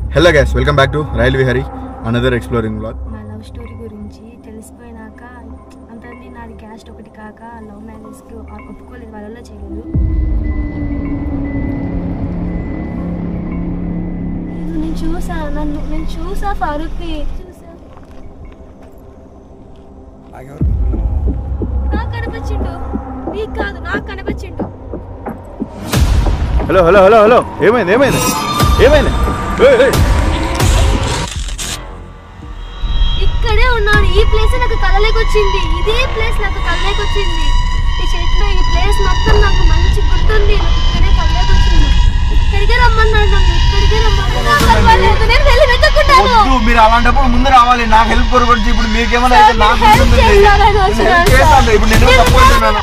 Hello guys welcome back to Rail Vihari another exploring blog నా love story గురించి తెలిసిపోయినాక అంతది నాది క్యాస్ట్ ఒకటి కాక లవ్ మ్యారేజ్కి ఒప్పుకోలేదు వాళ్ళలో చేయలేదు నేను చూసా నన్ను నేను చూసా ఫారూక్ని చూసా నాకు కనిపించిండు నీకు కాదు నాకు కనిపించిండు హలో హలో హలో హలో ఏమైంది ఏమైంది ఏమైంది ఏయ్, ఏయ్. ఇక్కడే ఉన్నాను ఈ ప్లేస్ నాకు కలలోకి వచ్చింది ఇదే ప్లేస్ నాకు కలలోకి వచ్చింది ఈ చెట్లు ఈ ప్లేస్ మొత్తం నాకు మంచి గుర్తుంది నాకు ఇక్కడే కలలోకి వచ్చింది ఇక్కడికే రమ్మన్నాడు నన్ను ఇక్కడికే రమ్మన్నాడు నాకు పర్వాలేదు, నేను వెళ్ళి వెతుక్కుంటాను వద్దు మీరు అలాంటప్పుడు ముందు రావాలి నాకు హెల్ప్ కొరకు ఇప్పుడు మీకేమైనా అయితే సార్, నాకు మీరు help ఉంటుంది. చేస్తారని నేను వచ్చినాను help చేస్తాను సార్. ఇప్పుడు నేను నేను తప్పు అంటున్నాను